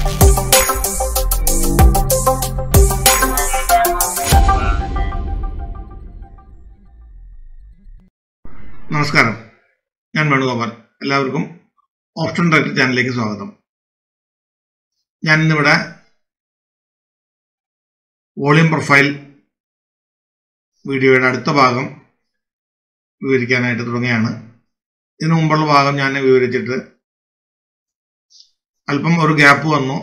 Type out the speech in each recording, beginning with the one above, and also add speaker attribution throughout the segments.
Speaker 1: നമസ്കാരം ഞാൻ വേണുഗോപാൽ എല്ലാവർക്കും ഓപ്ഷൻ ഡയറക്ടർ ചാനലിലേക്ക് സ്വാഗതം ഞാൻ ഇന്നിവിടെ വോളിയം പ്രൊഫൈൽ വീഡിയോയുടെ അടുത്ത ഭാഗം വിവരിക്കാനായിട്ട് തുടങ്ങിയാണ് ഇതിനു മുമ്പുള്ള ഭാഗം ഞാൻ വിവരിച്ചിട്ട് അല്പം ഒരു ഗ്യാപ്പ് വന്നു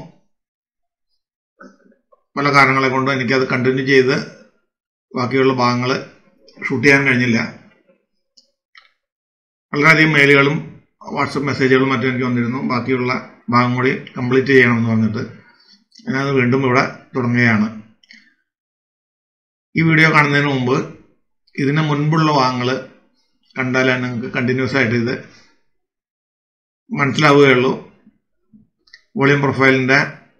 Speaker 1: പല കാരണങ്ങളെ കൊണ്ട് എനിക്കത് കണ്ടിന്യൂ ചെയ്ത് ബാക്കിയുള്ള ഭാഗങ്ങൾ ഷൂട്ട് ചെയ്യാൻ കഴിഞ്ഞില്ല വളരെയധികം മെയിലുകളും വാട്സപ്പ് മെസ്സേജുകളും മറ്റും എനിക്ക് വന്നിരുന്നു ബാക്കിയുള്ള ഭാഗം കൂടി കംപ്ലീറ്റ് ചെയ്യണമെന്ന് പറഞ്ഞിട്ട് ഞാനത് വീണ്ടും ഇവിടെ തുടങ്ങുകയാണ് ഈ വീഡിയോ കാണുന്നതിന് മുമ്പ് ഇതിന് മുൻപുള്ള ഭാഗങ്ങൾ കണ്ടാലേ നിങ്ങൾക്ക് കണ്ടിന്യൂസ് ആയിട്ട് ഇത് മനസ്സിലാവുകയുള്ളൂ വോളിയം പ്രൊഫൈലിൻ്റെ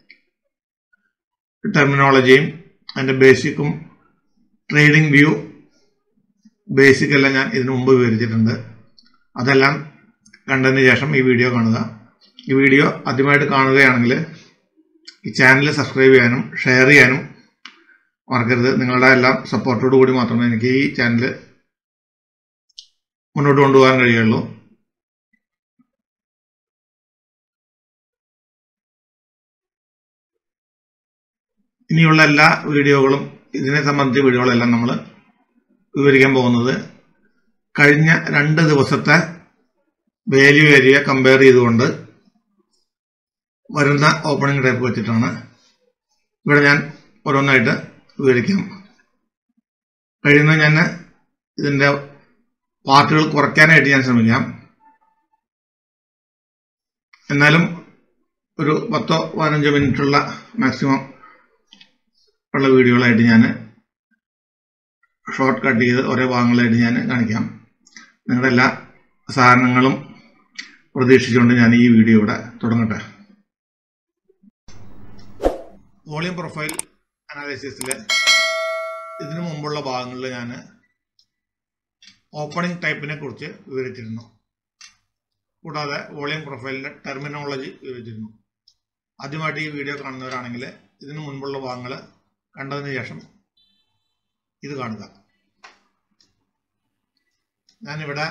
Speaker 1: ടെർമിനോളജിയും അതിൻ്റെ ബേസിക്കും ട്രേഡിംഗ് വ്യൂ ബേസിക് എല്ലാം ഞാൻ ഇതിനു മുമ്പ് വിവരിച്ചിട്ടുണ്ട് അതെല്ലാം കണ്ടതിന് ശേഷം ഈ വീഡിയോ കാണുക ഈ വീഡിയോ ആദ്യമായിട്ട് കാണുകയാണെങ്കിൽ ഈ ചാനൽ സബ്സ്ക്രൈബ് ചെയ്യാനും ഷെയർ ചെയ്യാനും മറക്കരുത് നിങ്ങളുടെ എല്ലാം സപ്പോർട്ടോടു കൂടി മാത്രമേ എനിക്ക് ഈ ചാനൽ മുന്നോട്ട് കൊണ്ടുപോകാൻ കഴിയുള്ളൂ ഇനിയുള്ള എല്ലാ വീഡിയോകളും ഇതിനെ സംബന്ധിച്ച വീഡിയോകളെല്ലാം നമ്മൾ വിവരിക്കാൻ പോകുന്നത് കഴിഞ്ഞ രണ്ട് ദിവസത്തെ വാല്യൂ ഏരിയ കമ്പയർ ചെയ്തുകൊണ്ട് വരുന്ന ഓപ്പണിംഗ് ടൈപ്പ് വെച്ചിട്ടാണ് ഇവിടെ ഞാൻ ഓരോന്നായിട്ട് വിവരിക്കാം കഴിയുന്ന ഞാൻ ഇതിൻ്റെ പാർട്ടുകൾ കുറയ്ക്കാനായിട്ട് ഞാൻ ശ്രമിക്കാം എന്നാലും ഒരു പത്തോ പതിനഞ്ചോ മിനിറ്റുള്ള മാക്സിമം ഉള്ള വീഡിയോകളായിട്ട് ഞാൻ ഷോർട്ട് കട്ട് ചെയ്ത് ഓരോ ഭാഗങ്ങളായിട്ട് ഞാൻ കാണിക്കാം നിങ്ങളുടെ എല്ലാ സാധനങ്ങളും പ്രതീക്ഷിച്ചുകൊണ്ട് ഞാൻ ഈ വീഡിയോ ഇവിടെ തുടങ്ങട്ടെ വോളിയം പ്രൊഫൈൽ അനാലിസിസിൽ ഇതിനു മുമ്പുള്ള ഭാഗങ്ങളിൽ ഞാൻ ഓപ്പണിംഗ് ടൈപ്പിനെ കുറിച്ച് വിവരിച്ചിരുന്നു കൂടാതെ വോളിയം പ്രൊഫൈലിൻ്റെ ടെർമിനോളജി വിവരിച്ചിരുന്നു ആദ്യമായിട്ട് ഈ വീഡിയോ കാണുന്നവരാണെങ്കിൽ ഇതിനു മുൻപുള്ള ഭാഗങ്ങൾ കണ്ടതിന് ശേഷം ഇത് കാണുക ഞാനിവിടെ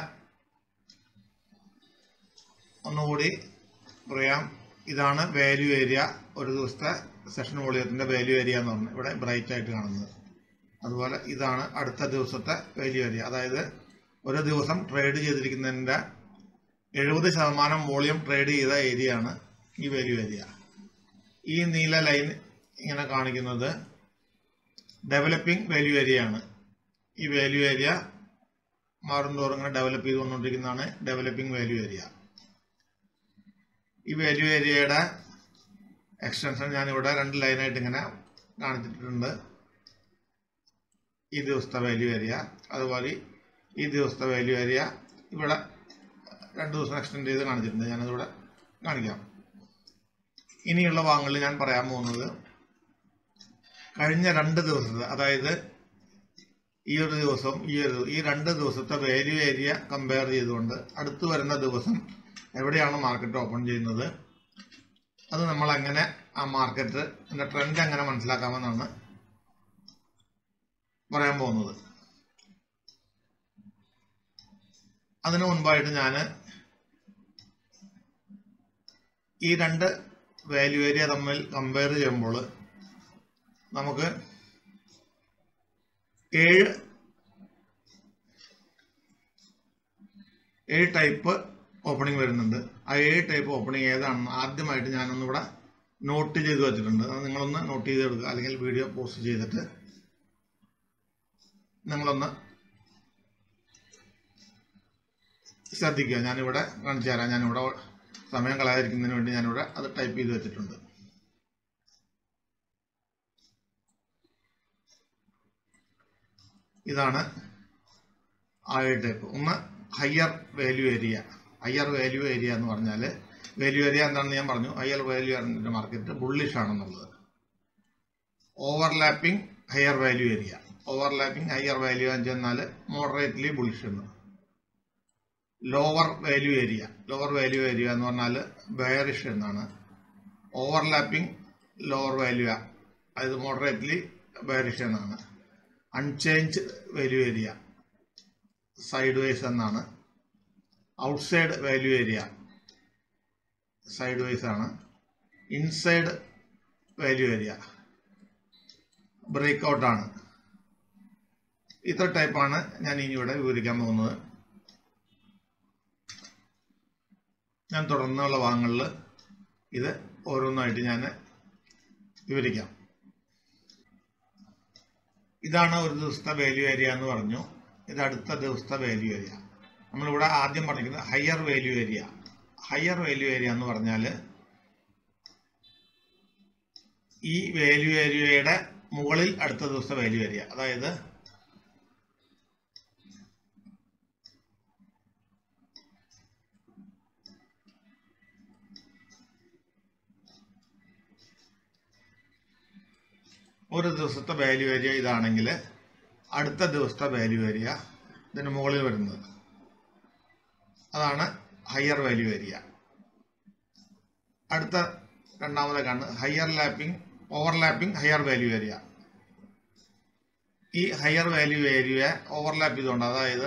Speaker 1: ഒന്നുകൂടി പറയാം ഇതാണ് വാല്യൂ ഏരിയ ഒരു ദിവസത്തെ സെഷൻ വോളിയത്തിൻ്റെ വാല്യൂ ഏരിയ എന്ന് പറഞ്ഞാൽ ഇവിടെ ബ്രൈറ്റ് ആയിട്ട് കാണുന്നത് അതുപോലെ ഇതാണ് അടുത്ത ദിവസത്തെ വാല്യൂ ഏരിയ അതായത് ഒരു ദിവസം ട്രേഡ് ചെയ്തിരിക്കുന്നതിൻ്റെ എഴുപത് ശതമാനം വോളിയം ട്രേഡ് ചെയ്ത ഏരിയ ആണ് ഈ വാല്യൂ ഏരിയ ഈ നീല ലൈൻ ഇങ്ങനെ കാണിക്കുന്നത് ഡെവലപ്പിംഗ് വാല്യൂ ഏരിയ ആണ് ഈ വാല്യൂ ഏരിയ മാറുന്തോറും ഇങ്ങനെ ഡെവലപ്പ് ചെയ്ത് വന്നുകൊണ്ടിരിക്കുന്നതാണ് ഡെവലപ്പിംഗ് വാല്യൂ ഏരിയ ഈ വാല്യൂ ഏരിയയുടെ എക്സ്റ്റൻഷൻ ഞാനിവിടെ രണ്ട് ലൈനായിട്ട് ഇങ്ങനെ കാണിച്ചിട്ടുണ്ട് ഈ ദിവസത്തെ വാല്യൂ ഏരിയ അതുപോലെ ഈ ദിവസത്തെ വാല്യൂ ഏരിയ ഇവിടെ രണ്ട് ദിവസം എക്സ്റ്റെൻഡ് ചെയ്ത് കാണിച്ചിട്ടുണ്ട് ഞാനതിവിടെ കാണിക്കാം ഇനിയുള്ള ഭാഗങ്ങളിൽ ഞാൻ പറയാൻ പോകുന്നത് കഴിഞ്ഞ രണ്ട് ദിവസത്തെ അതായത് ഈ ഒരു ദിവസം ഈ ഒരു ഈ രണ്ട് ദിവസത്തെ വാല്യൂ ഏരിയ കമ്പയർ ചെയ്തുകൊണ്ട് അടുത്ത് വരുന്ന ദിവസം എവിടെയാണ് മാർക്കറ്റ് ഓപ്പൺ ചെയ്യുന്നത് അത് നമ്മൾ എങ്ങനെ ആ മാർക്കറ്റ് ട്രെൻഡ് എങ്ങനെ മനസ്സിലാക്കാമെന്നാണ് പറയാൻ പോകുന്നത് അതിനു മുൻപായിട്ട് ഞാൻ ഈ രണ്ട് വാല്യൂ ഏരിയ തമ്മിൽ കമ്പയർ ചെയ്യുമ്പോൾ നമുക്ക് ഏഴ് ഏഴ് ടൈപ്പ് ഓപ്പണിംഗ് വരുന്നുണ്ട് ആ ഏഴ് ടൈപ്പ് ഓപ്പണിംഗ് ഏതാണെന്ന് ആദ്യമായിട്ട് ഞാനൊന്നിവിടെ നോട്ട് ചെയ്ത് വെച്ചിട്ടുണ്ട് അത് നിങ്ങളൊന്ന് നോട്ട് ചെയ്തെടുക്കുക അല്ലെങ്കിൽ വീഡിയോ പോസ്റ്റ് ചെയ്തിട്ട് നിങ്ങളൊന്ന് ശ്രദ്ധിക്കുക ഞാനിവിടെ കാണിച്ചു തരാം ഞാനിവിടെ സമയം കളയാതിരിക്കുന്നതിന് വേണ്ടി ഞാനിവിടെ അത് ടൈപ്പ് ചെയ്ത് വെച്ചിട്ടുണ്ട് ഇതാണ് ആ ടൈപ്പ് ഒന്ന് higher value area higher value area എന്ന് പറഞ്ഞാൽ വാല്യൂ ഏരിയ എന്താണെന്ന് ഞാൻ പറഞ്ഞു higher value area market bullish ആണെന്നുള്ളത് overlapping higher value area overlapping higher value എന്ന് ചെന്നാൽ മോഡറേറ്റ്ലി ബുള്ളിഷ് എന്ന് lower value area lower value area എന്ന് പറഞ്ഞാൽ ബെയറിഷ് എന്നാണ് ഓവർലാപ്പിംഗ് ലോവർ വാല്യൂ അതായത് മോഡറേറ്റ്ലി ബയറിഷ് എന്നാണ് unchange value area side wise എന്നാണ് outside value area side wise ആണ് ഇൻസൈഡ് വാല്യൂ ഏരിയ ബ്രേക്ക് ഔട്ടാണ് ഇത്ര ടൈപ്പാണ് ഞാൻ ഇനി ഇവിടെ വിവരിക്കാൻ പോകുന്നത് ഞാൻ തുടർന്നുള്ള ഭാഗങ്ങളിൽ ഇത് ഓരോന്നായിട്ട് ഞാൻ വിവരിക്കാം ഇതാണ് ഒരു ദിവസത്തെ വാല്യൂ ഏരിയ എന്ന് പറഞ്ഞു ഇത് അടുത്ത ദിവസത്തെ വാല്യൂ ഏരിയ നമ്മളിവിടെ ആദ്യം പറഞ്ഞിരിക്കുന്നത് higher value area higher value area എന്ന് പറഞ്ഞാൽ ഈ വാല്യൂ ഏരിയയുടെ മുകളിൽ അടുത്ത ദിവസത്തെ വാല്യൂ ഏരിയ അതായത് ഒരു ദിവസത്തെ വാല്യൂ ഏരിയ ഇതാണെങ്കിൽ അടുത്ത ദിവസത്തെ വാല്യൂ ഏരിയ ഇതിന് മുകളിൽ വരുന്നത് അതാണ് ഹയർ വാല്യൂ ഏരിയ അടുത്ത രണ്ടാമത്തെ കാണുന്നത് higher lapping overlapping higher value area ഈ ഹയർ വാല്യൂ ഏരിയയെ ഓവർലാപ്പ് ചെയ്തുകൊണ്ട് അതായത്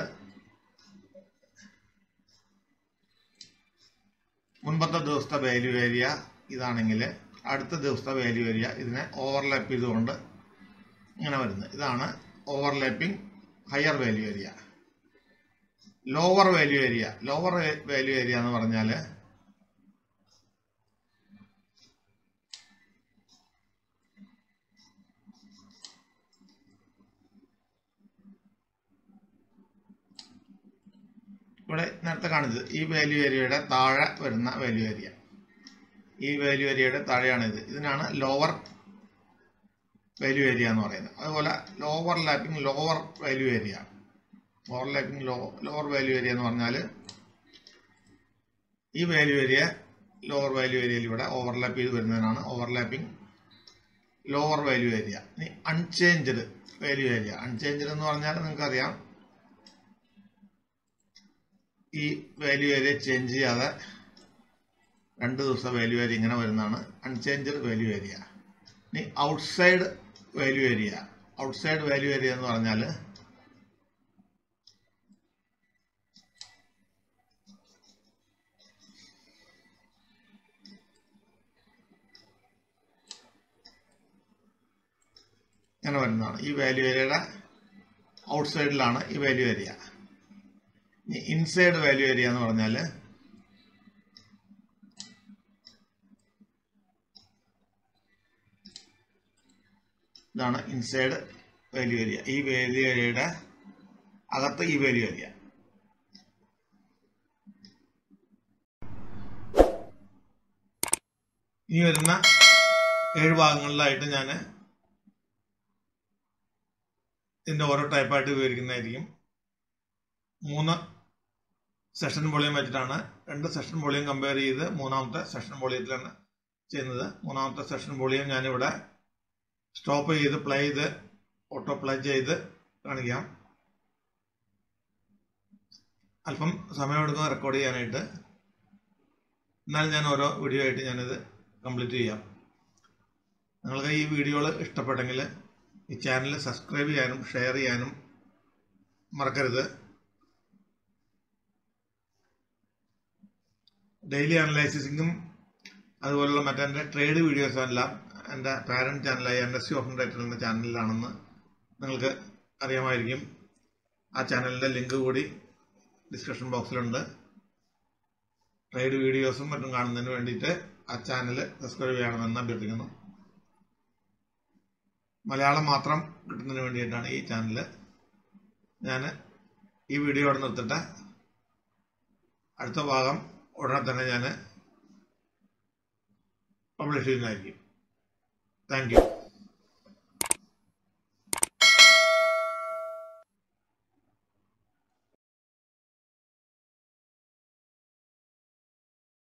Speaker 1: മുൻപത്തെ ദിവസത്തെ വാല്യൂ ഏരിയ ഇതാണെങ്കിൽ അടുത്ത ദിവസത്തെ വാല്യൂ ഏരിയ ഇതിനെ ഓവർലാപ്പ് ചെയ്തുകൊണ്ട് ഇങ്ങനെ വരുന്നത് ഇതാണ് overlapping higher value area lower value area lower value area എന്ന് പറഞ്ഞാൽ ഇവിടെ നേരത്തെ കാണിച്ചത് ഈ വാല്യൂ ഏരിയയുടെ താഴെ വരുന്ന വാല്യൂ ഏരിയ ഈ വാല്യൂ ഏരിയയുടെ താഴെയാണ് ഇത് ഇതിനാണ് ലോവർ വാല്യൂ ഏരിയ എന്ന് പറയുന്നത് അതുപോലെ lower lapping lower value area overlapping low lower value area എന്ന് പറഞ്ഞാൽ ഈ വാല്യൂ ഏരിയ ലോവർ വാല്യൂ ഏരിയയിൽ ഇവിടെ ഓവർലാപ്പ് ചെയ്ത് വരുന്നതിനാണ് ഓവർലാപ്പിംഗ് ലോവർ വാല്യൂ ഏരിയ ഇനി അൺചേഞ്ച്ഡ് വാല്യൂ ഏരിയ അൺചേഞ്ച്ഡ് എന്ന് പറഞ്ഞാൽ നിങ്ങൾക്കറിയാം ഈ വാല്യൂ ഏരിയ ചേഞ്ച് ചെയ്യാതെ രണ്ട് ദിവസം വാല്യൂ ഏരിയ ഇങ്ങനെ വരുന്നതാണ് അൺചേഞ്ച്ഡ് വാല്യൂ ഏരിയ ഇനി outside value area outside value area എന്ന് പറഞ്ഞാൽ ഇങ്ങനെ വരുന്നതാണ് ഈ വാല്യൂ ഏരിയയുടെ ഔട്ട്സൈഡിലാണ് ഈ വാല്യൂ ഏരിയ ഇനി ഇൻസൈഡ് വാല്യൂ ഏരിയ എന്ന് പറഞ്ഞാൽ ഇതാണ് ഇൻസൈഡ് വാല്യൂ ഏരിയ ഈ വാല്യൂ ഏരിയയുടെ അകത്ത് ഈ വാല്യൂ ഏരിയ ഇനി വരുന്ന ഏഴ് ഭാഗങ്ങളിലായിട്ട് ഞാൻ ഇതിൻ്റെ ഓരോ ടൈപ്പായിട്ട് വിവരിക്കുന്നതായിരിക്കും മൂന്ന് സെഷൻ വോളിയം വെച്ചിട്ടാണ് രണ്ട് സെഷൻ വോളിയം കമ്പയർ ചെയ്ത് മൂന്നാമത്തെ സെഷൻ വോളിയത്തിലാണ് ചെയ്യുന്നത് മൂന്നാമത്തെ സെഷൻ വോളിയം ഞാനിവിടെ സ്റ്റോപ്പ് ചെയ്ത് പ്ലേ ചെയ്ത് ഓട്ടോ പ്ലേ ചെയ്ത് കാണിക്കാം അല്പം സമയമെടുക്കും റെക്കോർഡ് ചെയ്യാനായിട്ട് എന്നാൽ ഞാൻ ഓരോ വീഡിയോ ആയിട്ട് ഞാനിത് കംപ്ലീറ്റ് ചെയ്യാം നിങ്ങൾക്ക് ഈ വീഡിയോകൾ ഇഷ്ടപ്പെട്ടെങ്കിൽ ഈ ചാനൽ സബ്സ്ക്രൈബ് ചെയ്യാനും ഷെയർ ചെയ്യാനും മറക്കരുത് ഡെയിലി അനലൈസിസിങ്ങും അതുപോലുള്ള മറ്റെൻ്റെ ട്രേഡ് വീഡിയോസും എല്ലാം എൻ്റെ പാരൻറ്റ് ചാനലായ N S C open writer എന്ന ചാനലിലാണെന്ന് നിങ്ങൾക്ക് അറിയാമായിരിക്കും ആ ചാനലിൻ്റെ ലിങ്ക് കൂടി ഡിസ്ക്രിപ്ഷൻ ബോക്സിലുണ്ട് ട്രേഡ് വീഡിയോസും മറ്റും കാണുന്നതിന് വേണ്ടിയിട്ട് ആ ചാനൽ സബ്സ്ക്രൈബ് ചെയ്യണമെന്ന് അഭ്യർത്ഥിക്കുന്നു മലയാളം മാത്രം കിട്ടുന്നതിന് വേണ്ടിയിട്ടാണ് ഈ ചാനൽ ഞാൻ ഈ വീഡിയോ അവിടെ നിർത്തിട്ട് അടുത്ത ഭാഗം ഉടനെ തന്നെ ഞാൻ പബ്ലിഷ് ചെയ്യുന്നതായിരിക്കും താങ്ക് യു